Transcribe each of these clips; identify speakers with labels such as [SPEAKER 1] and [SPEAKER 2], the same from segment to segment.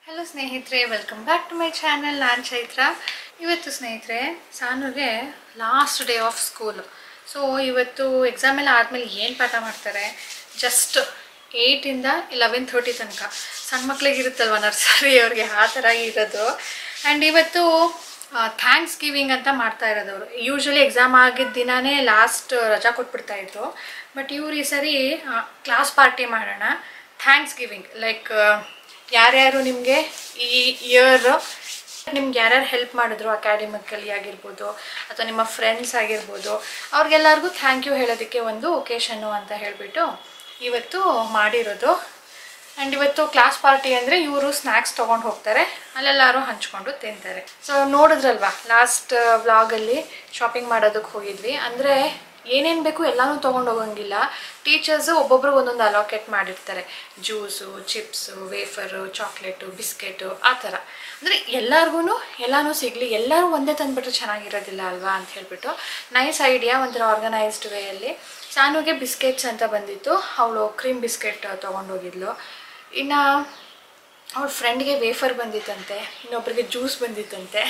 [SPEAKER 1] Hello ಸ್ನೇಹಿತರೆ welcome back to my channel ನಾನು ಚೈತ್ರ ಇವತ್ತು ಸ್ನೇಹಿತರೆ ಸಾನುಗೆ last day of school so ಇವತ್ತು ಎಕ್ಸಾಮ್ ಎಲ್ಲ ಆದಮೇಲೆ ಏನು ಪಾಠ ಮಾಡ್ತಾರೆ ಜಸ್ಟ್ ಏಯ್ಟಿಂದ ಲೆವೆನ್ ಥರ್ಟಿ ತನಕ ಸಣ್ಣ ಮಕ್ಳಿಗೆ ಇರುತ್ತಲ್ವ ನರ್ಸರಿ ಅವ್ರಿಗೆ ಆ ಥರ ಇರೋದು ಆ್ಯಂಡ್ ಇವತ್ತು ಥ್ಯಾಂಕ್ಸ್ ಗಿವಿಂಗ್ ಅಂತ ಮಾಡ್ತಾ ಇರೋದು ಅವರು ಯೂಶ್ವಲಿ ಎಕ್ಸಾಮ್ ಆಗಿದ್ದ ದಿನವೇ ಲಾಸ್ಟ್ ರಜಾ ಕೊಟ್ಬಿಡ್ತಾ ಇದ್ರು ಬಟ್ ಇವ್ರು ಈ ಸರಿ ಕ್ಲಾಸ್ ಪಾರ್ಟಿ ಮಾಡೋಣ ಥ್ಯಾಂಕ್ಸ್ ಗಿವಿಂಗ್ ಲೈಕ್ ಯಾರ್ಯಾರು ನಿಮಗೆ ಈ ಇಯರ್ ನಿಮ್ಗೆ ಯಾರ್ಯಾರು ಹೆಲ್ಪ್ ಮಾಡಿದ್ರು ಅಕಾಡೆಮಿಕಲಿ ಆಗಿರ್ಬೋದು ಅಥವಾ ನಿಮ್ಮ ಫ್ರೆಂಡ್ಸ್ ಆಗಿರ್ಬೋದು ಅವ್ರಿಗೆಲ್ಲರಿಗೂ ಥ್ಯಾಂಕ್ ಯು ಹೇಳೋದಕ್ಕೆ ಒಂದು ಒಕೇಶನ್ನು ಅಂತ ಹೇಳಿಬಿಟ್ಟು ಇವತ್ತು ಮಾಡಿರೋದು ಆ್ಯಂಡ್ ಇವತ್ತು ಕ್ಲಾಸ್ ಪಾರ್ಟಿ ಅಂದರೆ ಇವರು ಸ್ನ್ಯಾಕ್ಸ್ ತೊಗೊಂಡು ಹೋಗ್ತಾರೆ ಅಲ್ಲೆಲ್ಲರೂ ಹಂಚ್ಕೊಂಡು ತಿಂತಾರೆ ಸೊ ನೋಡಿದ್ರಲ್ವಾ ಲಾಸ್ಟ್ ವ್ಲಾಗಲ್ಲಿ ಶಾಪಿಂಗ್ ಮಾಡೋದಕ್ಕೆ ಹೋಗಿದ್ವಿ ಅಂದರೆ ಏನೇನು ಬೇಕು ಎಲ್ಲನೂ ತೊಗೊಂಡು ಹೋಗಂಗಿಲ್ಲ ಟೀಚರ್ಸು ಒಬ್ಬೊಬ್ರಿಗೆ ಒಂದೊಂದು ಅಲೋಕೇಟ್ ಮಾಡಿರ್ತಾರೆ juice chips wafer chocolate biscuit ಆ ಥರ ಅಂದರೆ ಎಲ್ಲರಿಗೂ ಎಲ್ಲನೂ ಸಿಗಲಿ ಎಲ್ಲರೂ ಒಂದೇ ತಂದುಬಿಟ್ರೆ ಚೆನ್ನಾಗಿರೋದಿಲ್ಲ ಅಲ್ವಾ ಅಂತ ಹೇಳ್ಬಿಟ್ಟು ನೈಸ್ ಐಡಿಯಾ ಒಂಥರ ಆರ್ಗನೈಸ್ಡ್ ವೇಯಲ್ಲಿ ಸಾನುಗೆ ಬಿಸ್ಕೆಟ್ಸ್ ಅಂತ ಬಂದಿತ್ತು ಅವಳು ಕ್ರೀಮ್ ಬಿಸ್ಕೆಟ್ ತೊಗೊಂಡೋಗಿದ್ಲು ಇನ್ನು ಅವಳ ಫ್ರೆಂಡ್ಗೆ ವೇಫರ್ ಬಂದಿತ್ತಂತೆ ಇನ್ನೊಬ್ರಿಗೆ ಜ್ಯೂಸ್ ಬಂದಿತ್ತಂತೆ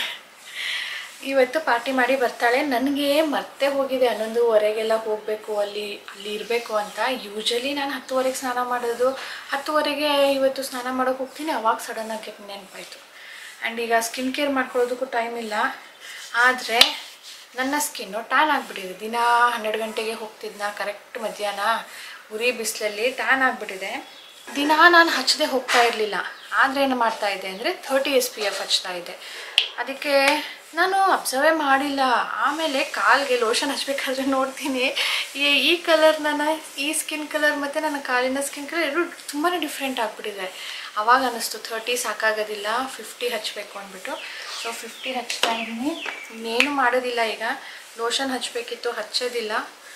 [SPEAKER 1] ಇವತ್ತು ಪಾರ್ಟಿ ಮಾಡಿ ಬರ್ತಾಳೆ ನನಗೆ ಮತ್ತೆ ಹೋಗಿದೆ ಹನ್ನೊಂದುವರೆಗೆಲ್ಲ ಹೋಗಬೇಕು ಅಲ್ಲಿ ಅಲ್ಲಿ ಇರಬೇಕು ಅಂತ ಯೂಶಲಿ ನಾನು ಹತ್ತುವರೆಗೆ ಸ್ನಾನ ಮಾಡೋದು ಹತ್ತುವರೆಗೆ ಇವತ್ತು ಸ್ನಾನ ಮಾಡೋಕೆ ಹೋಗ್ತೀನಿ ಅವಾಗ ಸಡನ್ನಾಗಿ ನೆನಪಾಯಿತು ಆ್ಯಂಡ್ ಈಗ ಸ್ಕಿನ್ ಕೇರ್ ಮಾಡ್ಕೊಳ್ಳೋದಕ್ಕೂ ಟೈಮ್ ಇಲ್ಲ ಆದರೆ ನನ್ನ ಸ್ಕಿನ್ನು ಟ್ಯಾನ್ ಆಗಿಬಿಟ್ಟಿದೆ ದಿನ ಹನ್ನೆರಡು ಗಂಟೆಗೆ ಹೋಗ್ತಿದ್ನ ಕರೆಕ್ಟ್ ಮಧ್ಯಾಹ್ನ ಉರಿ ಬಿಸಿಲಲ್ಲಿ ಟ್ಯಾನ್ ಆಗಿಬಿಟ್ಟಿದೆ ದಿನ ನಾನು ಹಚ್ಚದೆ ಹೋಗ್ತಾ ಇರಲಿಲ್ಲ ಆದರೆ ಏನು ಮಾಡ್ತಾ ಇದ್ದೆ ಅಂದರೆ ಥರ್ಟಿ ಎಸ್ ಪಿ ಎಫ್ ಹಚ್ತಾ ಇದ್ದೆ ಅದಕ್ಕೆ ನಾನು ಅಬ್ಸರ್ವೇ ಮಾಡಿಲ್ಲ ಆಮೇಲೆ ಕಾಲಿಗೆ ಲೋಷನ್ ಹಚ್ಬೇಕಾದ್ರೆ ನೋಡ್ತೀನಿ ಈ ಈ ಕಲರ್ ನನ್ನ ಈ ಸ್ಕಿನ್ ಕಲರ್ ಮತ್ತು ನನ್ನ ಕಾಲಿನ ಸ್ಕಿನ್ ಕಲರ್ ಎರಡು ತುಂಬಾ ಡಿಫ್ರೆಂಟ್ ಆಗಿಬಿಟ್ಟಿದೆ ಅವಾಗ ಅನ್ನಿಸ್ತು ಥರ್ಟಿ ಸಾಕಾಗೋದಿಲ್ಲ ಫಿಫ್ಟಿ ಹಚ್ಚಬೇಕು ಅಂದ್ಬಿಟ್ಟು ಸೊ ಫಿಫ್ಟಿ ಹಚ್ತಾ ಇದ್ದೀನಿ ಇನ್ನೇನು ಮಾಡೋದಿಲ್ಲ ಈಗ ಲೋಷನ್ ಹಚ್ಚಬೇಕಿತ್ತು ಹಚ್ಚೋದಿಲ್ಲ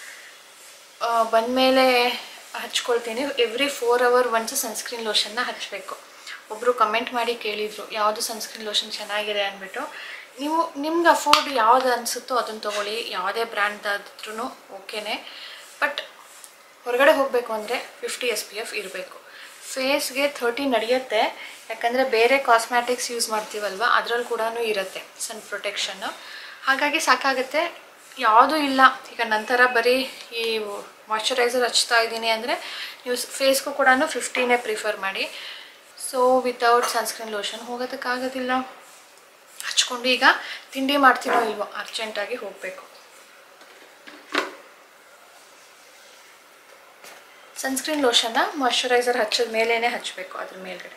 [SPEAKER 1] ಬಂದಮೇಲೆ ಹಚ್ಕೊಳ್ತೀನಿ every four hour once sunscreen ಲೋಷನ್ನ ಹಚ್ಚಬೇಕು ಒಬ್ಬರು ಕಮೆಂಟ್ ಮಾಡಿ ಕೇಳಿದರು ಯಾವುದು ಸನ್ಸ್ಕ್ರೀನ್ ಲೋಷನ್ ಚೆನ್ನಾಗಿದೆ ಅಂದ್ಬಿಟ್ಟು ನೀವು ನಿಮ್ಗೆ ಅಫೋರ್ಡ್ ಯಾವುದು ಅನಿಸುತ್ತೋ ಅದನ್ನು ತೊಗೊಳ್ಳಿ ಯಾವುದೇ ಬ್ರ್ಯಾಂಡ್ದಾದ್ರೂ ಓಕೆನೇ ಬಟ್ ಹೊರಗಡೆ ಹೋಗಬೇಕು ಅಂದರೆ ಫಿಫ್ಟಿ ಎಸ್ ಪಿ ಎಫ್ ಇರಬೇಕು ಫೇಸ್ಗೆ ಥರ್ಟಿ ನಡೆಯುತ್ತೆ ಯಾಕಂದರೆ ಬೇರೆ ಕಾಸ್ಮ್ಯಾಟಿಕ್ಸ್ ಯೂಸ್ ಮಾಡ್ತೀವಲ್ವ ಅದರಲ್ಲಿ ಕೂಡ ಇರುತ್ತೆ ಸನ್ ಪ್ರೊಟೆಕ್ಷನ್ನು ಹಾಗಾಗಿ ಸಾಕಾಗುತ್ತೆ ಯಾವುದೂ ಇಲ್ಲ ಈಗ ನಂತರ ಬರೀ ಈ ಮಾಯ್ಚರೈಸರ್ ಹಚ್ತಾ ಇದ್ದೀನಿ ಅಂದರೆ ನೀವು ಫೇಸ್ಗೂ ಕೂಡ ಫಿಫ್ಟಿನೇ ಪ್ರಿಫರ್ ಮಾಡಿ ಸೊ ವಿತೌಟ್ ಸನ್ಸ್ಕ್ರೀನ್ ಲೋಷನ್ ಹೋಗೋದಕ್ಕಾಗೋದಿಲ್ಲ ಹಚ್ಕೊಂಡು ಈಗ ತಿಂಡಿ ಮಾಡ್ತೀನೋ ಇಲ್ವೋ ಅರ್ಜೆಂಟಾಗಿ ಹೋಗಬೇಕು ಸನ್ಸ್ಕ್ರೀನ್ ಲೋಷನ್ನ ಮಾಯ್ಚರೈಸರ್ ಹಚ್ಚಿದ ಮೇಲೇ ಹಚ್ಚಬೇಕು ಅದ್ರ ಮೇಲ್ಗಡೆ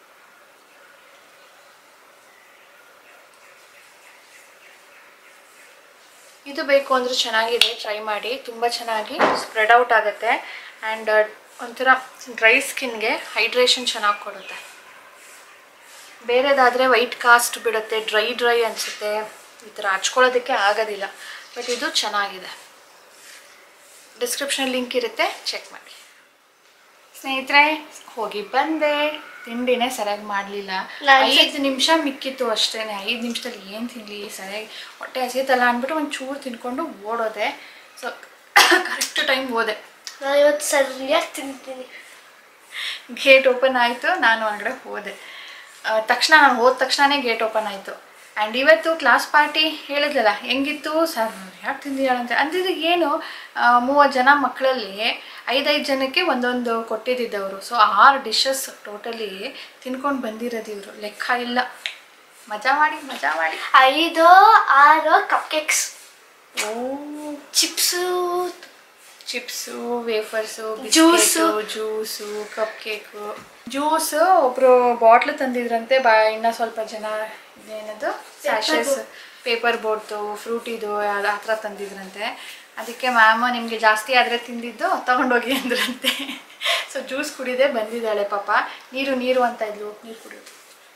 [SPEAKER 1] ಇದು ಬೇಕು ಅಂದರೆ ಚೆನ್ನಾಗಿದೆ ಟ್ರೈ ಮಾಡಿ ತುಂಬ ಚೆನ್ನಾಗಿ ಸ್ಪ್ರೆಡ್ ಔಟ್ ಆಗುತ್ತೆ ಆ್ಯಂಡ್ ಒಂಥರ ಡ್ರೈ ಸ್ಕಿನ್ಗೆ ಹೈಡ್ರೇಷನ್ ಚೆನ್ನಾಗಿ ಕೊಡುತ್ತೆ ಬೇರೆದಾದರೆ ವೈಟ್ ಕಾಸ್ಟ್ ಬಿಡುತ್ತೆ ಡ್ರೈ ಡ್ರೈ ಅನಿಸುತ್ತೆ ಈ ಥರ ಹಚ್ಕೊಳ್ಳೋದಕ್ಕೆ ಆಗೋದಿಲ್ಲ ಬಟ್ ಇದು ಚೆನ್ನಾಗಿದೆ ಡಿಸ್ಕ್ರಿಪ್ಷನ್ ಲಿಂಕ್ ಇರುತ್ತೆ ಚೆಕ್ ಮಾಡಿ ಸ್ನೇಹಿತರೆ ಹೋಗಿ ಬಂದೆ ತಿಂಡಿನೇ ಸರಿಯಾಗಿ ಮಾಡಲಿಲ್ಲ ಐದು ನಿಮಿಷ ಮಿಕ್ಕಿತ್ತು ಅಷ್ಟೇ ಐದು ನಿಮಿಷದಲ್ಲಿ ಏನು ತಿನ್ನಲಿ ಸರಿಯಾಗಿ ಹೊಟ್ಟೆ ಹಸಿತಲ್ಲ ಅಂದ್ಬಿಟ್ಟು ಒಂದು ಚೂರು ತಿನ್ಕೊಂಡು ಓಡೋದೆ ಸೊ ಕರೆಕ್ಟ್ ಟೈಮ್ ಹೋದೆ
[SPEAKER 2] ನಾನು ಇವತ್ತು ಸರಿಯಾಗಿ ತಿಂತೀನಿ
[SPEAKER 1] ಗೇಟ್ ಓಪನ್ ಆಯಿತು ನಾನು ಹೊರಗಡೆ ಹೋದೆ ಆ, ತಕ್ಷಣ ನಾನು ಹೋದ ತಕ್ಷಣವೇ ಗೇಟ್ ಓಪನ್ ಆಯಿತು ಆ್ಯಂಡ್ ಇವತ್ತು ಕ್ಲಾಸ್ ಪಾರ್ಟಿ ಹೇಳಿದ್ಲಲ್ಲ ಹೆಂಗಿತ್ತು ಸರ್ ಯಾಕೆ ತಿಂದಿದ್ದಾಳಂತೆ ಅಂದಿದ್ದು ಏನು ಆ, ಮೂವತ್ತು ಜನ ಮಕ್ಕಳಲ್ಲಿ ಐದೈದು ಜನಕ್ಕೆ ಒಂದೊಂದು ಕೊಟ್ಟಿದ್ದಿದ್ದವರು ಸೊ ಆರು ಡಿಶಸ್ ಟೋಟಲಿ ತಿನ್ಕೊಂಡು ಬಂದಿರೋದು ಇವರು ಲೆಕ್ಕ ಇಲ್ಲ ಮಜಾ ಮಾಡಿ ಮಜಾ ಮಾಡಿ
[SPEAKER 2] ಐದು ಆರು ಕಪ್ ಕೇಕ್ಸ್
[SPEAKER 1] ಓ
[SPEAKER 2] chips
[SPEAKER 1] chips wafers
[SPEAKER 2] juice.
[SPEAKER 1] Juice cupcake juice ಒಬ್ರು ಬಾಟ್ಲು ತಂದಿದ್ರಂತೆ ಬಾ ಇನ್ನ ಸ್ವಲ್ಪ ಜನ ಏನದು ಸ್ಯಾಶಸ್ ಪೇಪರ್ ಬೋರ್ಡ್ದು ಫ್ರೂಟಿದು ಆ ಥರ ತಂದಿದ್ರಂತೆ ಅದಕ್ಕೆ ಮ್ಯಾಮ ನಿಮಗೆ ಜಾಸ್ತಿ ಆದರೆ ತಿಂದಿದ್ದು ತಗೊಂಡೋಗಿ ಅಂದ್ರಂತೆ ಸೊ ಜ್ಯೂಸ್ ಕುಡಿದೆ ಬಂದಿದ್ದಾಳೆ ಪಾಪ ನೀರು ನೀರು ಅಂತ ಇದ್ಲು ನೀರು ಕುಡಿಯೋದು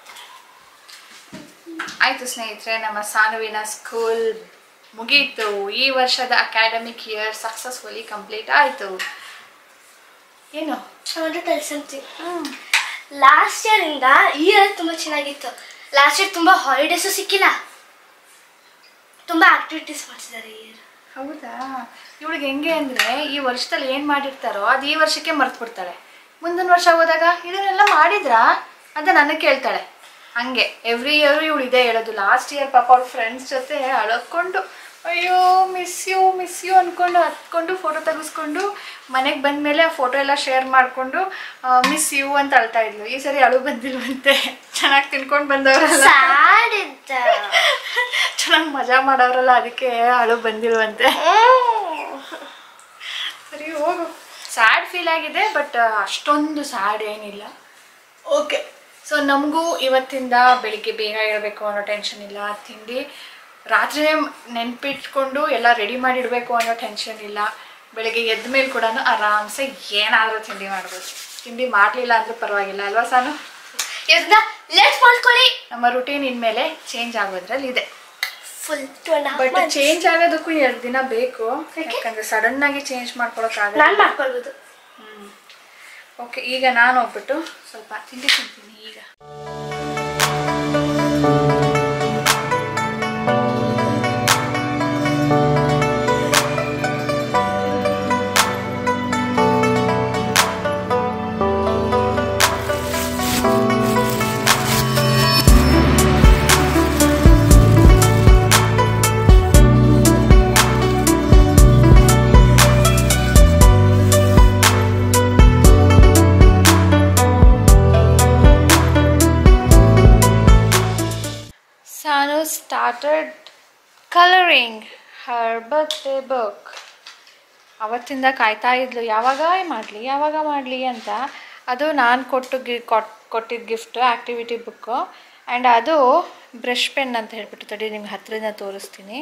[SPEAKER 1] ಆಯಿತು ಸ್ನೇಹಿತರೆ ನಮ್ಮ ಸಾನುವಿನ ಸ್ಕೂಲ್ ಮುಗೀತು ಈ ವರ್ಷದ ಅಕಾಡೆಮಿಕ್ ಇಯರ್ ಸಕ್ಸಸ್ಫುಲಿ ಕಂಪ್ಲೀಟ್ ಆಯಿತು ಏನು
[SPEAKER 2] ಟೊಮೆಟೊ ಟೆಲ್ ಸಮಥಿಂಗ್ ಲಾಸ್ಟ್ ಇಯರಿಂದ ಈ ಇಯರ್ ತುಂಬ ಚೆನ್ನಾಗಿತ್ತು ಲಾಸ್ಟ್ ಇಯರ್ ತುಂಬ ಹಾಲಿಡೇಸು ಸಿಕ್ಕಿಲ್ಲ ತುಂಬ ಆಕ್ಟಿವಿಟೀಸ್ ಮಾಡ್ತಿದ್ದಾರೆ ಈ ಇಯರ್
[SPEAKER 1] ಹೌದಾ ಇವಳಿಗೆ ಹೆಂಗೆ ಅಂದರೆ ಈ ವರ್ಷದಲ್ಲಿ ಏನು ಮಾಡಿರ್ತಾರೋ ಅದು ಈ ವರ್ಷಕ್ಕೆ ಮರ್ತು ಬಿಡ್ತಾಳೆ ಮುಂದಿನ ವರ್ಷ ಹೋದಾಗ ಇದನ್ನೆಲ್ಲ ಮಾಡಿದ್ರಾ ಅಂತ ನನಗೆ ಕೇಳ್ತಾಳೆ ಹಂಗೆ ಎವ್ರಿ ಇಯರ್ ಇವಳು ಇದೇ ಹೇಳೋದು ಲಾಸ್ಟ್ ಇಯರ್ ಪಾಪ ಅವ್ಳ ಫ್ರೆಂಡ್ಸ್ ಜೊತೆ ಅಳಕೊಂಡು ಅಯ್ಯೋ ಮಿಸ್ ಯು ಮಿಸ್ ಯು ಅಂದ್ಕೊಂಡು ಹತ್ಕೊಂಡು ಫೋಟೋ ತೆಗೆಸ್ಕೊಂಡು ಮನೆಗೆ ಬಂದಮೇಲೆ ಆ ಫೋಟೋ ಎಲ್ಲ ಶೇರ್ ಮಾಡಿಕೊಂಡು ಮಿಸ್ ಯು ಅಂತ ಅಳ್ತಾ ಇದ್ಲು ಈ ಸರಿ ಅಳು ಬಂದಿಲ್ವಂತೆ ಚೆನ್ನಾಗಿ ತಿನ್ಕೊಂಡು ಬಂದವರಲ್ಲ
[SPEAKER 2] ಸ್ಯಾಡ್ ಇದ್ದ
[SPEAKER 1] ಚೆನ್ನಾಗಿ ಮಜಾ ಮಾಡೋರಲ್ಲ ಅದಕ್ಕೆ ಅಳು ಬಂದಿಲ್ವಂತೆ ಸರಿ ಹೋಗು ಸ್ಯಾಡ್ ಫೀಲ್ ಆಗಿದೆ ಬಟ್ ಅಷ್ಟೊಂದು ಸ್ಯಾಡ್ ಏನಿಲ್ಲ ಓಕೆ ಸೊ ನಮಗೂ ಇವತ್ತಿಂದ ಬೆಳಿಗ್ಗೆ ಬೇಗ ಇರಬೇಕು ಅನ್ನೋ ಟೆನ್ಷನ್ ಇಲ್ಲ ತಿಂಡಿ ರಾತ್ರಿನೇ ನೆನ್ಪಿಟ್ಕೊಂಡು ಎಲ್ಲ ರೆಡಿ ಮಾಡಿಡಬೇಕು ಅನ್ನೋ ಟೆನ್ಷನ್ ಇಲ್ಲ ಬೆಳಿಗ್ಗೆ ಎದ್ದ ಮೇಲೆ ಕೂಡ ಆರಾಮ್ಸೆ ಏನಾದರೂ ತಿಂಡಿ ಮಾಡ್ಬೋದು ತಿಂಡಿ ಮಾಡಲಿಲ್ಲ ಅಂದ್ರೂ ಪರವಾಗಿಲ್ಲ ಅಲ್ವಾ ಸಾನು
[SPEAKER 2] ಇವರಿಂದ ಲೇಟ್ ಮಾಡ್ಕೊಳ್ಳಿ
[SPEAKER 1] ನಮ್ಮ ರುಟೀನ್ ಇನ್ಮೇಲೆ ಚೇಂಜ್ ಆಗೋದ್ರಲ್ಲಿ ಇದೆ
[SPEAKER 2] full to and
[SPEAKER 1] but
[SPEAKER 2] half
[SPEAKER 1] change ಆಗೋದಕ್ಕೂ ಎರಡು ದಿನ ಬೇಕು ಯಾಕಂದ್ರೆ ಸಡನ್ ಆಗಿ ಚೇಂಜ್ ಮಾಡ್ಕೊಳಕ್ಕಾಗಲ್ಲ
[SPEAKER 2] ನಾನು ಮಾಡ್ಕೊಳ್ಬೋದು
[SPEAKER 1] ಓಕೆ ಈಗ ನಾನು ಹೋಗ್ಬಿಟ್ಟು ಸ್ವಲ್ಪ ತಿಂಡಿ ತಿಂತೀನಿ ಈಗ Sanu started colouring her birthday book ಅವತ್ತಿಂದ ಕಾಯ್ತಾ ಇದ್ಲು ಯಾವಾಗ ಮಾಡಲಿ ಯಾವಾಗ ಮಾಡಲಿ ಅಂತ ಅದು ನಾನು ಕೊಟ್ಟು ಗಿ ಕೊಟ್ ಕೊಟ್ಟಿದ್ದ ಗಿಫ್ಟು ಆ್ಯಕ್ಟಿವಿಟಿ ಬುಕ್ಕು ಆ್ಯಂಡ್ ಅದು ಬ್ರಷ್ ಪೆನ್ ಅಂತ ಹೇಳ್ಬಿಟ್ಟು ತಡಿ ನಿಮ್ಗೆ ಹತ್ತಿರದಿಂದ ತೋರಿಸ್ತೀನಿ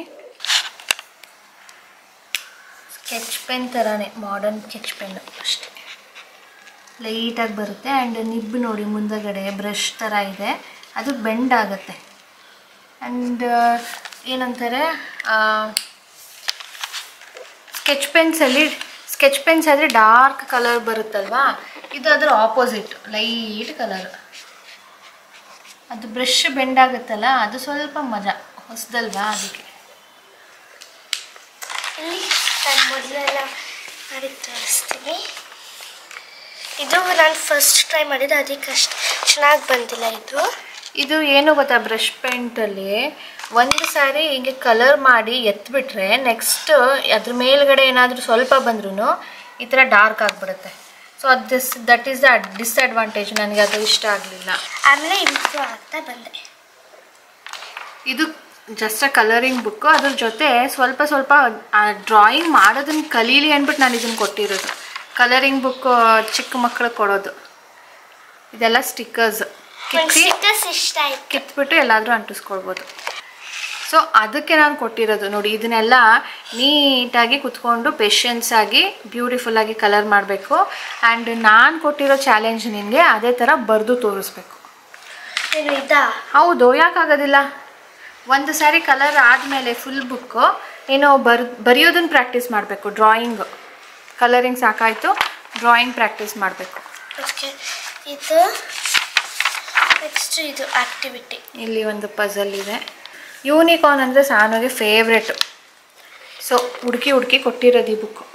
[SPEAKER 1] ಸ್ಕೆಚ್ ಪೆನ್ ಥರನೇ ಮಾಡರ್ನ್ ಸ್ಕೆಚ್ ಪೆನ್ನು ಅಷ್ಟೇ ಲೈಟಾಗಿ ಬರುತ್ತೆ ಆ್ಯಂಡ್ ನಿಬ್ಬು ನೋಡಿ ಮುಂದಗಡೆ ಬ್ರಷ್ ಥರ ಇದೆ ಅದು ಬೆಂಡ್ ಆಗುತ್ತೆ ಆ್ಯಂಡ್ ಏನಂತಾರೆ ಸ್ಕೆಚ್ ಪೆನ್ಸಲ್ಲಿ ಸ್ಕೆಚ್ ಪೆನ್ಸ್ ಆದರೆ ಡಾರ್ಕ್ ಕಲರ್ ಬರುತ್ತಲ್ವಾ ಇದು ಅದರ ಆಪೋಸಿಟ್ ಲೈಟ್ ಕಲರ್ ಅದು ಬ್ರಷ್ ಬೆಂಡ್ ಆಗುತ್ತಲ್ಲ ಅದು ಸ್ವಲ್ಪ ಮಜಾ ಹೊಸದಲ್ವಾ ಅದಕ್ಕೆ
[SPEAKER 2] ಇಲ್ಲಿ ನಾನು ಮೊದಲೆಲ್ಲ ಮಾಡಿ ತೋರಿಸ್ತೀನಿ ಇದು ನಾನು ಫಸ್ಟ್ ಟ್ರೈ ಮಾಡಿದ್ದು ಅದಕ್ಕೆ ಅಷ್ಟು ಚೆನ್ನಾಗಿ ಬಂದಿಲ್ಲ ಇದು
[SPEAKER 1] ಇದು ಏನು ಗೊತ್ತಾ ಬ್ರಷ್ ಪೇಂಟಲ್ಲಿ ಒಂದು ಸಾರಿ ಹಿಂಗೆ ಕಲರ್ ಮಾಡಿ ಎತ್ಬಿಟ್ರೆ ನೆಕ್ಸ್ಟ್ ಅದ್ರ ಮೇಲ್ಗಡೆ ಏನಾದರೂ ಸ್ವಲ್ಪ ಬಂದ್ರೂ ಈ ಥರ ಡಾರ್ಕ್ ಆಗಿಬಿಡುತ್ತೆ ಸೊ ಅದು this that is the disadvantage ನನಗೆ ಅದು ಇಷ್ಟ ಆಗಲಿಲ್ಲ
[SPEAKER 2] ಆಮೇಲೆ ಇಂಪ್ರೂವ್ ಆಗ್ತಾ ಬಂದೆ
[SPEAKER 1] ಇದು ಜಸ್ಟ್ ಕಲರಿಂಗ್ ಬುಕ್ಕು ಅದ್ರ ಜೊತೆ ಸ್ವಲ್ಪ ಸ್ವಲ್ಪ ಡ್ರಾಯಿಂಗ್ ಮಾಡೋದನ್ನ ಕಲೀಲಿ ಅಂದ್ಬಿಟ್ಟು ನಾನು ಇದನ್ನು ಕೊಟ್ಟಿರೋದು ಕಲರಿಂಗ್ ಬುಕ್ ಚಿಕ್ಕ ಮಕ್ಕಳಿಗೆ ಕೊಡೋದು ಇದೆಲ್ಲ ಸ್ಟಿಕ್ಕರ್ಸ್
[SPEAKER 2] ನಂಗೆ
[SPEAKER 1] ಕಿತ್ತಿ
[SPEAKER 2] ಸ್ಟಿಕ್ಕರ್ಸ್ ಇಷ್ಟ ಆಯ್ತು
[SPEAKER 1] ಕಿತ್ಬಿಟ್ಟು ಎಲ್ಲಾದರೂ ಅಂಟಿಸ್ಕೊಳ್ಬೋದು ಸೊ ಅದಕ್ಕೆ ನಾನು ಕೊಟ್ಟಿರೋದು ನೋಡಿ ಇದನ್ನೆಲ್ಲ ನೀಟಾಗಿ ಕುತ್ಕೊಂಡು ಪೇಷನ್ಸ್ ಆಗಿ ಬ್ಯೂಟಿಫುಲ್ ಆಗಿ ಕಲರ್ ಮಾಡಬೇಕು ಆ್ಯಂಡ್ ನಾನು ಕೊಟ್ಟಿರೋ ಚಾಲೆಂಜ್ ನಿನಗೆ ಅದೇ ಥರ ಬರೆದು ತೋರಿಸ್ಬೇಕು
[SPEAKER 2] ಏನು ಇದಾ
[SPEAKER 1] ಹೌದು ಯಾಕಾಗೋದಿಲ್ಲ ಒಂದು ಸಾರಿ ಕಲರ್ ಆದಮೇಲೆ ಫುಲ್ ಬುಕ್ಕು ಏನೋ ಬರ್ ಬರೆಯೋದನ್ನ ಪ್ರಾಕ್ಟೀಸ್ ಮಾಡಬೇಕು ಡ್ರಾಯಿಂಗ್ ಕಲರಿಂಗ್ ಸಾಕಾಯಿತು ಡ್ರಾಯಿಂಗ್ ಪ್ರಾಕ್ಟೀಸ್ ಮಾಡಬೇಕು
[SPEAKER 2] ಓಕೆ ಇದು ನೆಕ್ಸ್ಟ್ ಇದು ಆಕ್ಟಿವಿಟಿ
[SPEAKER 1] ಇಲ್ಲಿ ಒಂದು ಪಝಲ್ ಇದೆ ಯೂನಿಕಾರ್ನ್ ಅಂದರೆ ಸಾನುಗೆ ಫೇವ್ರೆಟು ಸೊ ಹುಡುಕಿ ಹುಡುಕಿ ಕೊಟ್ಟಿರೋದು ಈ ಬುಕ್ಕು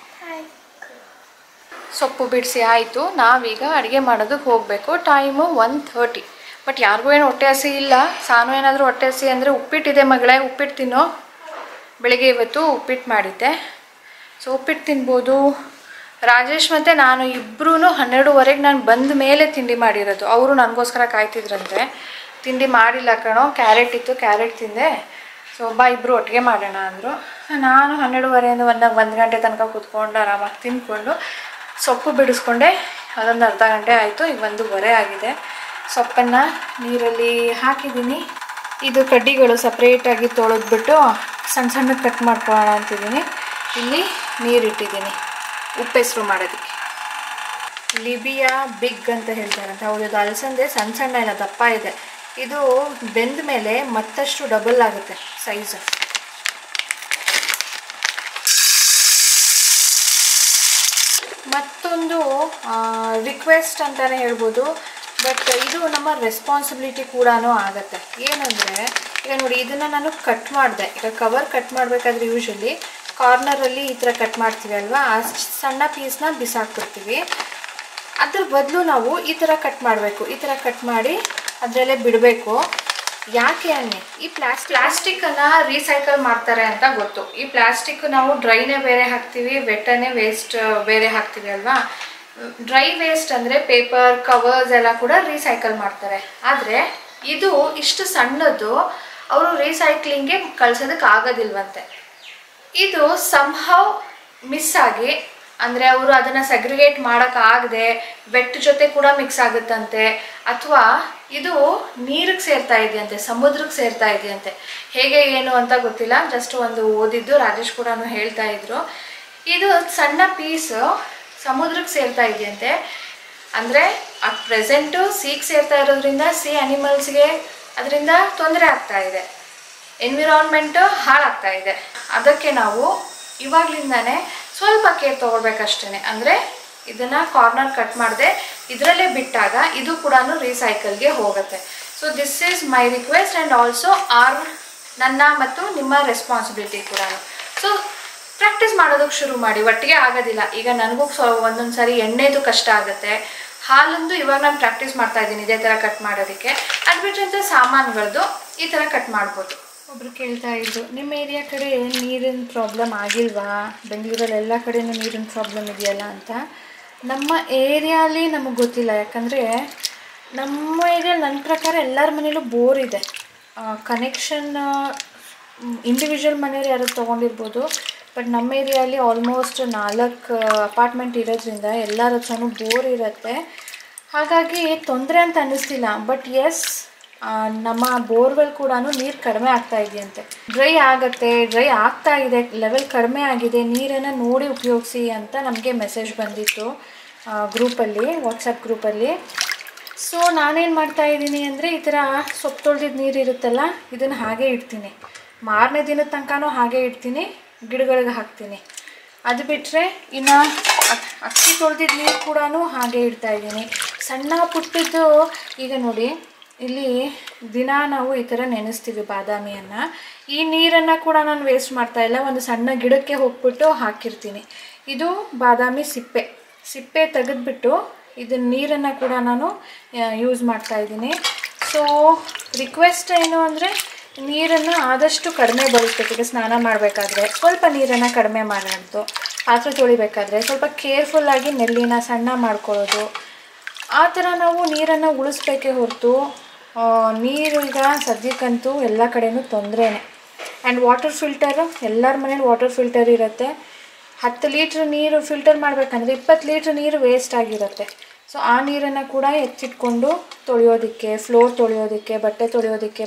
[SPEAKER 1] ಸೊಪ್ಪು ಬಿಡಿಸಿ ಆಯಿತು ನಾವೀಗ ಅಡುಗೆ ಮಾಡೋದಕ್ಕೆ ಹೋಗಬೇಕು ಟೈಮು ಒನ್ ಥರ್ಟಿ ಬಟ್ ಯಾರಿಗೂ ಏನು ಹೊಟ್ಟೆ ಹಸಿ ಇಲ್ಲ ಸಾನು ಏನಾದರೂ ಹೊಟ್ಟೆ ಹಸಿ ಅಂದರೆ ಉಪ್ಪಿಟ್ಟಿದೆ ಮಗಳೇ ಉಪ್ಪಿಟ್ಟು ತಿನ್ನೋ ಬೆಳಿಗ್ಗೆ ಇವತ್ತು ಉಪ್ಪಿಟ್ಟು ಮಾಡಿದ್ದೆ ಸೊ ಉಪ್ಪಿಟ್ಟು ತಿನ್ಬೋದು ರಾಜೇಶ್ ಮತ್ತು ನಾನು ಇಬ್ಬರೂ ಹನ್ನೆರಡುವರೆಗೆ ನಾನು ಬಂದ ಮೇಲೆ ತಿಂಡಿ ಮಾಡಿರೋದು ಅವರು ನನಗೋಸ್ಕರ ಕಾಯ್ತಿದ್ರಂತೆ ತಿಂಡಿ ಮಾಡಿಲ್ಲ ಕಣೋ ಕ್ಯಾರೆಟ್ ಇತ್ತು ಕ್ಯಾರೆಟ್ ತಿಂದೆ ಸೊ ಒಬ್ಬ ಇಬ್ಬರು ಒಟ್ಟಿಗೆ ಮಾಡೋಣ ಅಂದರು ನಾನು ಹನ್ನೆರಡುವರೆಯಿಂದ ಒಂದಾಗ ಒಂದು ಗಂಟೆ ತನಕ ಕೂತ್ಕೊಂಡು ಆರಾಮಾಗಿ ತಿಂದ್ಕೊಂಡು ಸೊಪ್ಪು ಬಿಡಿಸ್ಕೊಂಡೆ ಅದೊಂದು ಅರ್ಧ ಗಂಟೆ ಆಯಿತು ಈಗ ಒಂದೂವರೆ ಆಗಿದೆ ಸೊಪ್ಪನ್ನು ನೀರಲ್ಲಿ ಹಾಕಿದ್ದೀನಿ ಇದು ಕಡ್ಡಿಗಳು ಸಪ್ರೇಟಾಗಿ ತೊಳೆದ್ಬಿಟ್ಟು ಸಣ್ಣ ಸಣ್ಣ ಕಟ್ ಮಾಡ್ಕೊಳ್ಳೋಣ ಅಂತಿದ್ದೀನಿ ಇಲ್ಲಿ ನೀರಿಟ್ಟಿದ್ದೀನಿ ಉಪ್ಪೆಸರು ಮಾಡೋದಕ್ಕೆ ಲಿಬಿಯಾ ಬಿಗ್ ಅಂತ ಹೇಳ್ತಾರಂತೆ ಹೌದು ಇದು ಅಲಸಂದೆ ಸಣ್ಣ ಸಣ್ಣ ಇಲ್ಲ ದಪ್ಪ ಇದೆ ಇದು ಬೆಂದ ಮೇಲೆ ಮತ್ತಷ್ಟು ಡಬಲ್ ಆಗುತ್ತೆ ಸೈಜ್ ಮತ್ತೊಂದು ರಿಕ್ವೆಸ್ಟ್ ಅಂತಲೇ ಹೇಳ್ಬೋದು ಬಟ್ ಇದು ನಮ್ಮ ರೆಸ್ಪಾನ್ಸಿಬಿಲಿಟಿ ಕೂಡ ಆಗುತ್ತೆ ಏನಂದರೆ ಈಗ ನೋಡಿ ಇದನ್ನು ನಾನು ಕಟ್ ಮಾಡಿದೆ ಈಗ ಕವರ್ ಕಟ್ ಮಾಡಬೇಕಾದ್ರೆ ಯೂಶಲಿ ಕಾರ್ನರಲ್ಲಿ ಈ ಥರ ಕಟ್ ಮಾಡ್ತೀವಿ ಅಲ್ವಾ ಆ ಸಣ್ಣ ಪೀಸ್ನ ಬಿಸಾಕ್ಬಿಡ್ತೀವಿ ಅದ್ರ ಬದಲು ನಾವು ಈ ಥರ ಕಟ್ ಮಾಡಬೇಕು ಈ ಥರ ಕಟ್ ಮಾಡಿ ಅದರಲ್ಲೇ ಬಿಡಬೇಕು ಯಾಕೆ ಅನ್ನಿ ಈ ಪ್ಲಾಸ್ ಪ್ಲಾಸ್ಟಿಕ್ಕನ್ನು ರೀಸೈಕಲ್ ಮಾಡ್ತಾರೆ ಅಂತ ಗೊತ್ತು ಈ ಪ್ಲಾಸ್ಟಿಕ್ ನಾವು ಡ್ರೈನೇ ಬೇರೆ ಹಾಕ್ತೀವಿ ವೆಟ್ಟನೇ ವೇಸ್ಟ್ ಬೇರೆ ಹಾಕ್ತೀವಿ ಅಲ್ವಾ ಡ್ರೈ ವೇಸ್ಟ್ ಅಂದರೆ ಪೇಪರ್ ಕವರ್ಸ್ ಎಲ್ಲ ಕೂಡ ರೀಸೈಕಲ್ ಮಾಡ್ತಾರೆ ಆದರೆ ಇದು ಇಷ್ಟು ಸಣ್ಣದು ಅವರು ರೀಸೈಕ್ಲಿಂಗ್ಗೆ ಕಳ್ಸೋದಕ್ಕೆ ಆಗೋದಿಲ್ವಂತೆ ಇದು ಸಂಹವ್ ಮಿಸ್ ಆಗಿ ಅಂದರೆ ಅವರು ಅದನ್ನು ಸೆಗ್ರಿಗೇಟ್ ಮಾಡೋಕ್ಕಾಗದೆ ವೆಟ್ ಜೊತೆ ಕೂಡ ಮಿಕ್ಸ್ ಆಗುತ್ತಂತೆ ಅಥವಾ ಇದು ನೀರಿಗೆ ಸೇರ್ತಾ ಇದೆಯಂತೆ ಸಮುದ್ರಕ್ಕೆ ಸೇರ್ತಾ ಇದೆಯಂತೆ ಹೇಗೆ ಏನು ಅಂತ ಗೊತ್ತಿಲ್ಲ ಜಸ್ಟ್ ಒಂದು ಓದಿದ್ದು ರಾಜೇಶ್ ಕೂಡ ಹೇಳ್ತಾ ಇದ್ರು ಇದು ಸಣ್ಣ ಪೀಸು ಸಮುದ್ರಕ್ಕೆ ಸೇರ್ತಾ ಇದೆಯಂತೆ ಅಂದರೆ ಅಟ್ ಪ್ರೆಸೆಂಟು ಸೀಗೆ ಸೇರ್ತಾ ಇರೋದ್ರಿಂದ ಸಿ ಅನಿಮಲ್ಸ್ಗೆ ಅದರಿಂದ ತೊಂದರೆ ಆಗ್ತಾ ಇದೆ ಎನ್ವಿರಾನ್ಮೆಂಟು ಹಾಳಾಗ್ತಾ ಇದೆ ಅದಕ್ಕೆ ನಾವು ಇವಾಗ್ಲಿಂದಾನೇ ಸ್ವಲ್ಪ ಕೇರ್ ತೊಗೊಳ್ಬೇಕಷ್ಟೇ ಅಂದರೆ ಇದನ್ನು ಕಾರ್ನರ್ ಕಟ್ ಮಾಡದೆ ಇದರಲ್ಲೇ ಬಿಟ್ಟಾಗ ಇದು ಕೂಡ ರೀಸೈಕಲ್ಗೆ ಹೋಗುತ್ತೆ so this is my request and also or ನನ್ನ ಮತ್ತು ನಿಮ್ಮ ರೆಸ್ಪಾನ್ಸಿಬಿಲಿಟಿ ಕೂಡ ಸೊ ಪ್ರಾಕ್ಟೀಸ್ ಮಾಡೋದಕ್ಕೆ ಶುರು ಮಾಡಿ ಒಟ್ಟಿಗೆ ಆಗೋದಿಲ್ಲ ಈಗ ನನಗೂ ಸೊ ಒಂದೊಂದು ಸಾರಿ ಎಣ್ಣೆದು ಕಷ್ಟ ಆಗುತ್ತೆ ಹಾಲಂದು ಇವಾಗ ನಾನು ಪ್ರಾಕ್ಟೀಸ್ ಮಾಡ್ತಾ ಇದ್ದೀನಿ ಇದೇ ಥರ ಕಟ್ ಮಾಡೋದಕ್ಕೆ ಅದು ಬಿಟ್ಟರೆ ಸಾಮಾನುಗಳದ್ದು ಈ ಥರ ಕಟ್ ಮಾಡ್ಬೋದು ಒಬ್ರು ಕೇಳ್ತಾ ಇದ್ರು ನಿಮ್ಮ ಏರಿಯಾ ಕಡೆ ನೀರಿನ ಪ್ರಾಬ್ಲಮ್ ಆಗಿಲ್ವಾ ಬೆಂಗಳೂರಲ್ಲಿ ಎಲ್ಲ ಕಡೆನೂ ನೀರಿನ ಪ್ರಾಬ್ಲಮ್ ಇದೆಯಲ್ಲ ಅಂತ ನಮ್ಮ ಏರಿಯಾಲಿ ನಮಗೆ ಗೊತ್ತಿಲ್ಲ ಯಾಕಂದರೆ ನಮ್ಮ ಏರಿಯಾ ನನ್ನ ಪ್ರಕಾರ ಎಲ್ಲರ ಮನೇಲೂ ಬೋರ್ ಇದೆ ಕನೆಕ್ಷನ್ ಇಂಡಿವಿಜುವಲ್ ಮನೆಯವ್ರು ಯಾರು ತೊಗೊಂಡಿರ್ಬೋದು ಬಟ್ ನಮ್ಮ ಏರಿಯಾಲಿ ಆಲ್ಮೋಸ್ಟ್ ನಾಲ್ಕು ಅಪಾರ್ಟ್ಮೆಂಟ್ ಇರೋದ್ರಿಂದ ಎಲ್ಲರ ಹತ್ರನೂ ಬೋರ್ ಇರುತ್ತೆ ಹಾಗಾಗಿ ತೊಂದರೆ ಅಂತ ಅನ್ನಿಸ್ತಿಲ್ಲ ಬಟ್ ಎಸ್ ನಮ್ಮ ಬೋರ್ವೆಲ್ ಕೂಡ ನೀರು ಕಡಿಮೆ ಆಗ್ತಾ ಇದೆಯಂತೆ ಡ್ರೈ ಆಗುತ್ತೆ ಡ್ರೈ ಆಗ್ತಾ ಇದೆ ಲೆವೆಲ್ ಕಡಿಮೆ ಆಗಿದೆ ನೀರನ್ನು ನೋಡಿ ಉಪಯೋಗಿಸಿ ಅಂತ ನಮಗೆ ಮೆಸೇಜ್ ಬಂದಿತ್ತು ಗ್ರೂಪಲ್ಲಿ ವಾಟ್ಸಪ್ ಗ್ರೂಪಲ್ಲಿ ಸೊ ನಾನೇನು ಮಾಡ್ತಾ ಇದ್ದೀನಿ ಅಂದರೆ ಈ ಥರ ಸೊಪ್ಪು ತೊಳೆದಿದ್ದ ನೀರು ಇರುತ್ತಲ್ಲ ಇದನ್ನು ಹಾಗೆ ಇಡ್ತೀನಿ ಮಾರನೇ ದಿನದ ತನಕನೂ ಹಾಗೆ ಇಡ್ತೀನಿ ಗಿಡಗಳಿಗೆ ಹಾಕ್ತೀನಿ ಅದು ಬಿಟ್ಟರೆ ಇನ್ನು ಅಕ್- ಅಕ್ಕಿ ತೊಳೆದಿದ್ದ ನೀರು ಕೂಡ ಹಾಗೆ ಇಡ್ತಾ ಇದ್ದೀನಿ ಸಣ್ಣ ಪುಟ್ಟದ್ದು ಈಗ ನೋಡಿ ಇಲ್ಲಿ ದಿನ ನಾವು ಈ ಥರ ನೆನೆಸ್ತೀವಿ ಬಾದಾಮಿಯನ್ನು ಈ ನೀರನ್ನು ಕೂಡ ನಾನು ವೇಸ್ಟ್ ಮಾಡ್ತಾ ಇಲ್ಲ ಒಂದು ಸಣ್ಣ ಗಿಡಕ್ಕೆ ಹೋಗ್ಬಿಟ್ಟು ಹಾಕಿರ್ತೀನಿ ಇದು ಬಾದಾಮಿ ಸಿಪ್ಪೆ ಸಿಪ್ಪೆ ತೆಗೆದ್ಬಿಟ್ಟು ಇದನ್ನ ನೀರನ್ನು ಕೂಡ ನಾನು ಯೂಸ್ ಮಾಡ್ತಾ ಇದ್ದೀನಿ ಸೊ ರಿಕ್ವೆಸ್ಟ್ ಏನು ಅಂದರೆ ನೀರನ್ನು ಆದಷ್ಟು ಕಡಿಮೆ ಬಳಸ್ಬೇಕು ಈಗ ಸ್ನಾನ ಮಾಡಬೇಕಾದ್ರೆ ಸ್ವಲ್ಪ ನೀರನ್ನು ಕಡಿಮೆ ಮಾಡೋದು ಪಾತ್ರೆ ತೊಳಿಬೇಕಾದ್ರೆ ಸ್ವಲ್ಪ ಕೇರ್ಫುಲ್ಲಾಗಿ ನೆಲ್ಲಿನ ಸಣ್ಣ ಮಾಡ್ಕೊಳ್ಳೋದು ಆ ಥರ ನಾವು ನೀರನ್ನು ಉಳಿಸ್ಬೇಕೇ ಹೊರತು ಆ, ನೀರು ಈಗ ಸದ್ಯಕ್ಕಂತೂ ಎಲ್ಲ ಕಡೆನೂ ತೊಂದರೆನೇ ಆ್ಯಂಡ್ ವಾಟರ್ ಫಿಲ್ಟರು ಎಲ್ಲರ ಮನೇಲಿ ವಾಟರ್ ಫಿಲ್ಟರ್ ಇರುತ್ತೆ ಹತ್ತು ಲೀಟ್ರ್ ನೀರು ಫಿಲ್ಟರ್ ಮಾಡಬೇಕಂದ್ರೆ ಇಪ್ಪತ್ತು ಲೀಟ್ರ್ ನೀರು ವೇಸ್ಟ್ ಆಗಿರುತ್ತೆ ಸೊ ಆ ನೀರನ್ನು ಕೂಡ ಎತ್ತಿಟ್ಕೊಂಡು ತೊಳೆಯೋದಕ್ಕೆ ಫ್ಲೋರ್ ತೊಳೆಯೋದಕ್ಕೆ ಬಟ್ಟೆ ತೊಳೆಯೋದಕ್ಕೆ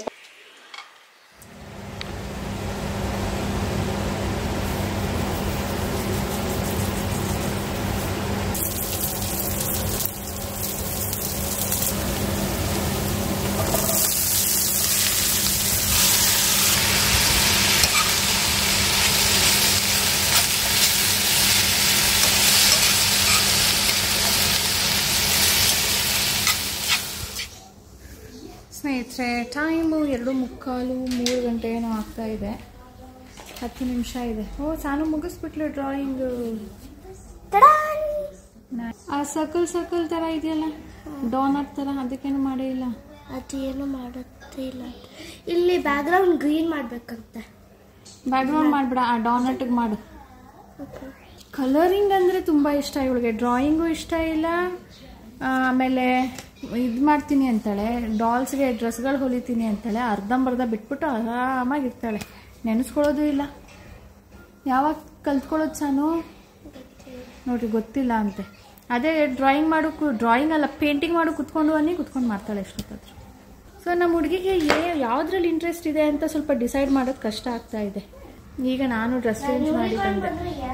[SPEAKER 1] ಸ್ನೇಹಿತರೆ ಟೈಮು ಎರಡು ಮುಕ್ಕಾಲು ಮೂರು ಗಂಟೆ ಏನೋ ಆಗ್ತಾ ಇದೆ ಹತ್ತು ನಿಮಿಷ ಇದೆ ಓ ಸಾನು ಮುಗಿಸ್ಬಿಟ್ಲು ಡ್ರಾಯಿಂಗು
[SPEAKER 2] ತಡಾನ್!
[SPEAKER 1] ಆ ಸರ್ಕಲ್ ಸರ್ಕಲ್ ಥರ ಇದೆಯಲ್ಲ ಡೋನಟ್ ಥರ ಅದಕ್ಕೇನು ಮಾಡೇ ಇಲ್ಲ
[SPEAKER 2] ಅದು ಏನು ಮಾಡುತ್ತೇ ಇಲ್ಲ ಇಲ್ಲಿ ಬ್ಯಾಕ್ಗ್ರೌಂಡ್ ಗ್ರೀನ್ ಮಾಡ್ಬೇಕಂತೆ
[SPEAKER 1] ಬ್ಯಾಕ್ಗ್ರೌಂಡ್ ಮಾಡಿಬಿಡ ಆ ಡಾನಟ್ಗೆ ಮಾಡು ಕಲರಿಂಗ್ ಅಂದರೆ ತುಂಬ ಇಷ್ಟ ಇವಳಿಗೆ ಡ್ರಾಯಿಂಗು ಇಷ್ಟ ಇಲ್ಲ ಆ, ಆಮೇಲೆ ಇದು ಮಾಡ್ತೀನಿ ಅಂತಾಳೆ ಡಾಲ್ಸ್ಗೆ ಡ್ರೆಸ್ಗಳು ಹೊಲಿತೀನಿ ಅಂತಾಳೆ ಅರ್ಧಂಬರ್ಧ ಬಿಟ್ಬಿಟ್ಟು ಆರಾಮಾಗಿರ್ತಾಳೆ ನೆನೆಸ್ಕೊಳ್ಳೋದು ಇಲ್ಲ ಯಾವಾಗ ಕಲ್ತ್ಕೊಳ್ಳೋದು ಸಾನು ನೋಡ್ರಿ ಗೊತ್ತಿಲ್ಲ ಅಂತೆ ಅದೇ ಡ್ರಾಯಿಂಗ್ ಮಾಡು ಡ್ರಾಯಿಂಗ್ ಅಲ್ಲ ಪೇಂಟಿಂಗ್ ಮಾಡು ಕುತ್ಕೊಂಡು ಅನ್ನಿ ಕುತ್ಕೊಂಡು ಮಾಡ್ತಾಳೆ ಎಷ್ಟೊತ್ತಾದ್ರು ಸೊ ನಮ್ಮ ಹುಡುಗಿಗೆ ಏ ಯಾವುದ್ರಲ್ಲಿ ಇಂಟ್ರೆಸ್ಟ್ ಇದೆ ಅಂತ ಸ್ವಲ್ಪ ಡಿಸೈಡ್ ಮಾಡೋದು ಕಷ್ಟ ಆಗ್ತಾ ಇದೆ ಈಗ ನಾನು ಡ್ರೆಸ್ ಚೇಂಜ್ ಮಾಡಿ ಬಂದೆ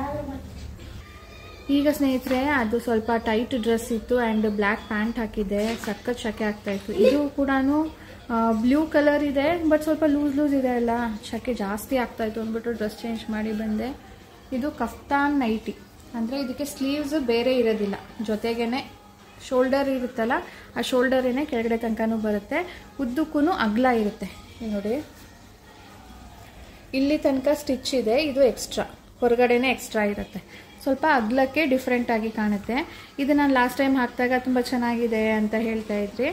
[SPEAKER 1] ಈಗ ಸ್ನೇಹಿತರೆ ಅದು ಸ್ವಲ್ಪ ಟೈಟ್ ಡ್ರೆಸ್ ಇತ್ತು ಆ್ಯಂಡ್ ಬ್ಲ್ಯಾಕ್ ಪ್ಯಾಂಟ್ ಹಾಕಿದ್ದೆ ಸಖತ್ ಶಕೆ ಆಗ್ತಾ ಇತ್ತು ಇದು ಕೂಡ ಬ್ಲೂ ಕಲರ್ ಇದೆ ಬಟ್ ಸ್ವಲ್ಪ ಲೂಸ್ ಲೂಸ್ ಇದೆ ಅಲ್ಲ ಶಕೆ ಜಾಸ್ತಿ ಆಗ್ತಾ ಇತ್ತು ಅಂದ್ಬಿಟ್ಟು ಡ್ರೆಸ್ ಚೇಂಜ್ ಮಾಡಿ ಬಂದೆ ಇದು ಕಫ್ತಾನ್ ನೈಟಿ ಅಂದರೆ ಇದಕ್ಕೆ ಸ್ಲೀವ್ಸ್ ಬೇರೆ ಇರೋದಿಲ್ಲ ಜೊತೆಗೇನೆ ಶೋಲ್ಡರ್ ಇರುತ್ತಲ್ಲ ಆ ಶೋಲ್ಡರೇನೆ ಕೆಳಗಡೆ ತನಕನೂ ಬರುತ್ತೆ ಉದ್ದಕ್ಕೂ ಅಗ್ಲ ಇರುತ್ತೆ ಇಲ್ಲಿ ನೋಡಿ ಇಲ್ಲಿ ತನಕ ಸ್ಟಿಚ್ ಇದೆ ಇದು ಎಕ್ಸ್ಟ್ರಾ ಹೊರಗಡೆನೇ ಎಕ್ಸ್ಟ್ರಾ ಇರುತ್ತೆ ಸ್ವಲ್ಪ ಅಗ್ಲಕ್ಕೆ ಡಿಫ್ರೆಂಟ್ ಆಗಿ ಕಾಣುತ್ತೆ ಇದು ನಾನು ಲಾಸ್ಟ್ ಟೈಮ್ ಹಾಕಿದಾಗ ತುಂಬ ಚೆನ್ನಾಗಿದೆ ಅಂತ ಹೇಳ್ತಾ ಇದ್ರಿ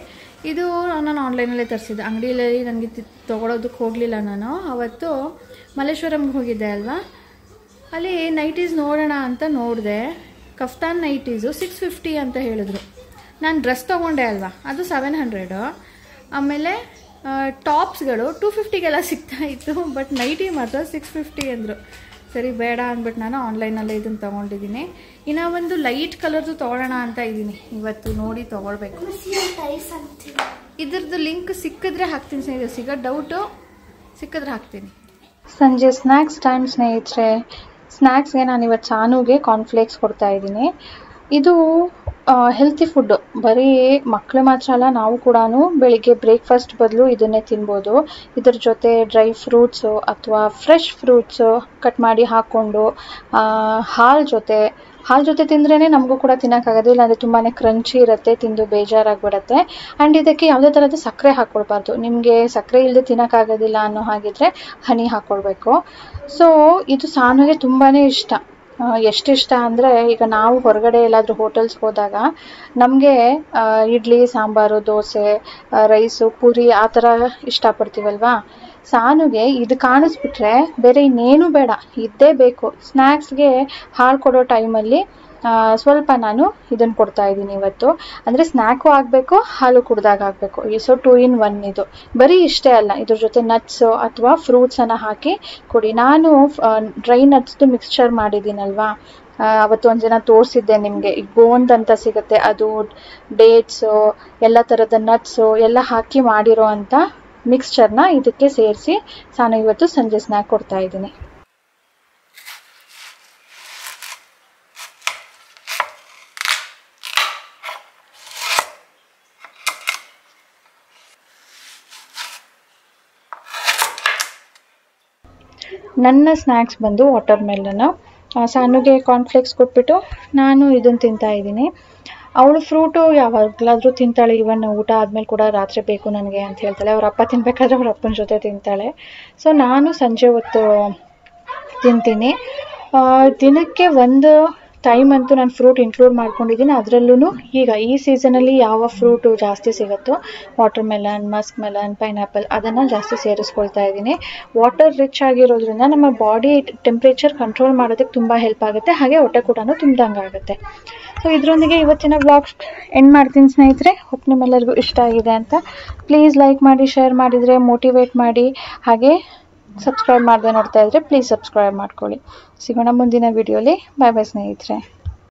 [SPEAKER 1] ಇದು ನಾನು ಆನ್ಲೈನಲ್ಲೇ ತರಿಸಿದ್ದೆ ಅಂಗಡಿಯಲ್ಲಿ ನನಗೆ ತಿ ತೊಗೊಳೋದಕ್ಕೆ ಹೋಗಲಿಲ್ಲ ನಾನು ಅವತ್ತು ಮಲ್ಲೇಶ್ವರಂಗೆ ಹೋಗಿದ್ದೆ ಅಲ್ವಾ ಅಲ್ಲಿ ನೈಟೀಸ್ ನೋಡೋಣ ಅಂತ ನೋಡಿದೆ ಕಫ್ತಾನ್ ನೈಟೀಸು ಸಿಕ್ಸ್ ಫಿಫ್ಟಿ ಅಂತ ಹೇಳಿದ್ರು ನಾನು ಡ್ರೆಸ್ ತೊಗೊಂಡೆ ಅಲ್ವಾ ಅದು ಸೆವೆನ್ ಹಂಡ್ರೆಡು ಆಮೇಲೆ ಟಾಪ್ಸ್ಗಳು ಟೂ ಫಿಫ್ಟಿಗೆಲ್ಲ ಸಿಗ್ತಾ ಇತ್ತು ಬಟ್ ನೈಟಿ ಮಾತ್ರ ಸಿಕ್ಸ್ ಫಿಫ್ಟಿ ಅಂದರು ಸರಿ ಬೇಡ ಅಂದ್ಬಿಟ್ಟು ನಾನು ಆನ್ಲೈನಲ್ಲೇ ಇದನ್ನು ತೊಗೊಂಡಿದ್ದೀನಿ ಇನ್ನು ಒಂದು ಲೈಟ್ ಕಲರ್ದು ತೊಗೊಳ್ಳೋಣ ಅಂತ ಇದ್ದೀನಿ ಇವತ್ತು ನೋಡಿ ತೊಗೊಳ್ಬೇಕು
[SPEAKER 2] ಟೈಸ್ ಅಂತೀನಿ
[SPEAKER 1] ಇದ್ರದ್ದು ಲಿಂಕ್ ಸಿಕ್ಕಿದ್ರೆ ಹಾಕ್ತೀನಿ ಸ್ನೇಹಿತರೆ ಸಿಗೋ ಡೌಟು ಸಿಕ್ಕಿದ್ರೆ ಹಾಕ್ತೀನಿ ಸಂಜೆ ಸ್ನ್ಯಾಕ್ಸ್ ಟೈಮ್ ಸ್ನೇಹಿತರೆ ಸ್ನ್ಯಾಕ್ಸ್ಗೆ ನಾನು ಇವತ್ತು ಸಾನುಗೆ ಕಾರ್ನ್ಫ್ಲೇಕ್ಸ್ ಕೊಡ್ತಾ ಇದ್ದೀನಿ ಇದು ಹೆಲ್ತಿ ಫುಡ್ಡು ಬರೀ ಮಕ್ಕಳು ಮಾತ್ರ ಅಲ್ಲ ನಾವು ಕೂಡ ಬೆಳಿಗ್ಗೆ ಬ್ರೇಕ್ಫಾಸ್ಟ್ ಬದಲು ಇದನ್ನೇ ತಿನ್ಬೋದು ಇದ್ರ ಜೊತೆ ಡ್ರೈ ಫ್ರೂಟ್ಸು ಅಥವಾ ಫ್ರೆಶ್ ಫ್ರೂಟ್ಸು ಕಟ್ ಮಾಡಿ ಹಾಕ್ಕೊಂಡು ಹಾಲು ಜೊತೆ ಹಾಲು ಜೊತೆ ತಿಂದ್ರೇ ನಮಗೂ ಕೂಡ ತಿನ್ನೋಕ್ಕಾಗೋದು ಇಲ್ಲಾಂದರೆ ತುಂಬಾ ಕ್ರಂಚಿ ಇರುತ್ತೆ ತಿಂದು ಬೇಜಾರಾಗ್ಬಿಡುತ್ತೆ ಆ್ಯಂಡ್ ಇದಕ್ಕೆ ಯಾವುದೇ ಥರದ ಸಕ್ಕರೆ ಹಾಕ್ಕೊಳ್ಬಾರ್ದು ನಿಮಗೆ ಸಕ್ಕರೆ ಇಲ್ಲದೆ ತಿನ್ನೋಕ್ಕಾಗೋದಿಲ್ಲ ಅನ್ನೋ ಹಾಗಿದ್ರೆ ಹನಿ ಹಾಕ್ಕೊಳ್ಬೇಕು ಸೊ ಇದು ಸಾನುಗೆ ತುಂಬಾ ಇಷ್ಟ ಎಷ್ಟು ಇಷ್ಟ ಅಂದರೆ ಈಗ ನಾವು ಹೊರಗಡೆ ಎಲ್ಲಾದರೂ ಹೋಟೆಲ್ಸ್ಗೆ ಹೋದಾಗ ನಮಗೆ ಇಡ್ಲಿ ಸಾಂಬಾರು ದೋಸೆ ರೈಸು ಪೂರಿ ಆ ಥರ ಇಷ್ಟಪಡ್ತೀವಲ್ವಾ ಸಾನುಗೆ ಇದು ಕಾಣಿಸ್ಬಿಟ್ರೆ ಬೇರೆ ಇನ್ನೇನು ಬೇಡ ಇದ್ದೇ ಬೇಕು ಸ್ನ್ಯಾಕ್ಸ್ಗೆ ಹಾಲು ಕೊಡೋ ಟೈಮಲ್ಲಿ ಸ್ವಲ್ಪ ನಾನು ಇದನ್ನು ಕೊಡ್ತಾ ಇದ್ದೀನಿ ಇವತ್ತು ಅಂದರೆ ಸ್ನ್ಯಾಕು ಆಗಬೇಕು ಹಾಲು ಕುಡ್ದಾಗ ಆಗಬೇಕು ಸೊ ಟೂ ಇನ್ ಒನ್ ಇದು ಬರೀ ಇಷ್ಟೇ ಅಲ್ಲ ಇದ್ರ ಜೊತೆ ನಟ್ಸು ಅಥವಾ ಫ್ರೂಟ್ಸನ್ನು ಹಾಕಿ ಕೊಡಿ ನಾನು ಡ್ರೈ ನಟ್ಸ್ದು ಮಿಕ್ಸ್ಚರ್ ಮಾಡಿದ್ದೀನಲ್ವಾ ಅವತ್ತು ಒಂದು ಜನ ತೋರಿಸಿದ್ದೆ ನಿಮಗೆ ಈಗ ಗೋಂದ್ ಅಂತ ಸಿಗುತ್ತೆ ಅದು ಡೇಟ್ಸು ಎಲ್ಲ ಥರದ ನಟ್ಸು ಎಲ್ಲ ಹಾಕಿ ಮಾಡಿರೋ ಅಂಥ ಮಿಕ್ಸ್ಚರ್ನ ಇದಕ್ಕೆ ಸೇರಿಸಿ ನಾನು ಇವತ್ತು ಸಂಜೆ ಸ್ನ್ಯಾಕ್ ಕೊಡ್ತಾ ಇದ್ದೀನಿ ನನ್ನ ಸ್ನ್ಯಾಕ್ಸ್ ಬಂದು ವಾಟರ್ ಮೆಲನ್ ಸಾನುಗೆ ಕಾರ್ನ್ಫ್ಲೇಕ್ಸ್ ಕೊಟ್ಬಿಟ್ಟು ನಾನು ಇದನ್ನು ತಿಂತಾ ಇದ್ದೀನಿ ಅವಳು ಫ್ರೂಟು ಯಾವಾಗಲಾದರೂ ತಿಂತಾಳೆ ಇವನ್ ಊಟ ಆದಮೇಲೆ ಕೂಡ ರಾತ್ರಿ ಬೇಕು ನನಗೆ ಅಂತ ಹೇಳ್ತಾಳೆ ಅವ್ರ ಅಪ್ಪ ತಿನ್ಬೇಕಾದ್ರೆ ಅವ್ರ ಅಪ್ಪನ ಜೊತೆ ತಿಂತಾಳೆ ಸೊ ನಾನು ಸಂಜೆ ಹೊತ್ತು ತಿಂತೀನಿ ದಿನಕ್ಕೆ ಒಂದು ಟೈಮ್ ಅಂತೂ ನಾನು ಫ್ರೂಟ್ ಇನ್ಕ್ಲೂಡ್ ಮಾಡ್ಕೊಂಡಿದ್ದೀನಿ ಅದರಲ್ಲೂ ಈಗ ಈ ಸೀಸನಲ್ಲಿ ಯಾವ ಫ್ರೂಟು ಜಾಸ್ತಿ ಸಿಗುತ್ತೋ watermelon muskmelon pineapple ಅದನ್ನು ಜಾಸ್ತಿ ಸೇರಿಸ್ಕೊಳ್ತಾ ಇದ್ದೀನಿ ವಾಟರ್ ರಿಚ್ ಆಗಿರೋದ್ರಿಂದ ನಮ್ಮ ಬಾಡಿ ಟೆಂಪ್ರೇಚರ್ ಕಂಟ್ರೋಲ್ ಮಾಡೋದಕ್ಕೆ ತುಂಬ ಹೆಲ್ಪ್ ಆಗುತ್ತೆ ಹಾಗೆ ಹೊಟ್ಟೆ ಕೂಡ ತುಂಬ್ದಂಗೆ ಆಗುತ್ತೆ ಸೊ ಇದರೊಂದಿಗೆ ಇವತ್ತಿನ ಬ್ಲಾಗ್ ಎಂಡ್ ಮಾಡ್ತೀನಿ ಸ್ನೇಹಿತರೆ ಹೋಪ್ ನಿಮ್ಮೆಲ್ಲರಿಗೂ ಇಷ್ಟ ಆಗಿದೆ ಅಂತ ಪ್ಲೀಸ್ ಲೈಕ್ ಮಾಡಿ ಶೇರ್ ಮಾಡಿದರೆ ಮೋಟಿವೇಟ್ ಮಾಡಿ ಹಾಗೆ ಸಬ್ಸ್ಕ್ರೈಬ್ ಮಾಡದೆ ನೋಡ್ತಾ ಇದ್ದರೆ ಪ್ಲೀಸ್ ಸಬ್ಸ್ಕ್ರೈಬ್ ಮಾಡ್ಕೊಳ್ಳಿ ಸಿಗೋಣ ಮುಂದಿನ ವಿಡಿಯೋಲಿ ಬಾಯ್ ಬಾಯ್ ಸ್ನೇಹಿತರೆ